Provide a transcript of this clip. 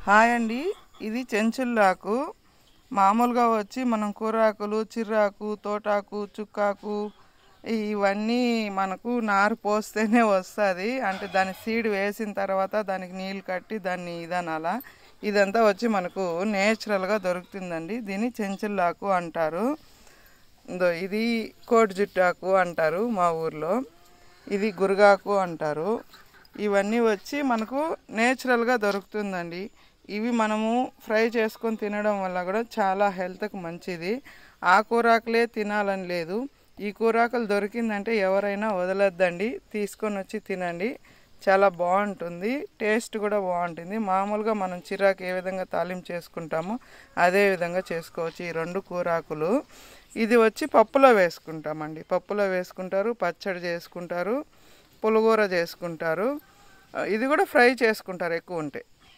hi అండి ఇది చెంచుల్లాకు మామూలుగా వచ్చి మనం కూరాకులు చిర్రాకు తోటాకు చుక్కాకు ఇవన్నీ మనకు నారు పోస్తేనే వస్తుంది అంటే దాని సీడ్ వేసిన తర్వాత దానికి నీళ్ళు కట్టి దాన్ని ఇదనాల ఇదంతా వచ్చి మనకు నేచురల్గా దొరుకుతుందండి దీన్ని చెంచుల్లాకు అంటారు ఇందో ఇది కోటి జుట్టాకు అంటారు మా ఊర్లో ఇది గురగాకు అంటారు ఇవన్నీ వచ్చి మనకు నేచురల్గా దొరుకుతుందండి ఇవి మనము ఫ్రై చేసుకొని తినడం వల్ల కూడా చాలా హెల్త్కి మంచిది ఆ కూరాకులే తినాలని లేదు ఈ కూరాకులు దొరికిందంటే ఎవరైనా వదలొద్దండి తీసుకొని వచ్చి తినండి చాలా బాగుంటుంది టేస్ట్ కూడా బాగుంటుంది మామూలుగా మనం చిరాకు ఏ విధంగా తాలింపు చేసుకుంటామో అదే విధంగా చేసుకోవచ్చు ఈ రెండు కూరాకులు ఇది వచ్చి పప్పులో వేసుకుంటామండి పప్పులో వేసుకుంటారు పచ్చడి చేసుకుంటారు పులిగూర చేసుకుంటారు ఇది కూడా ఫ్రై చేసుకుంటారు ఎక్కువ ఉంటే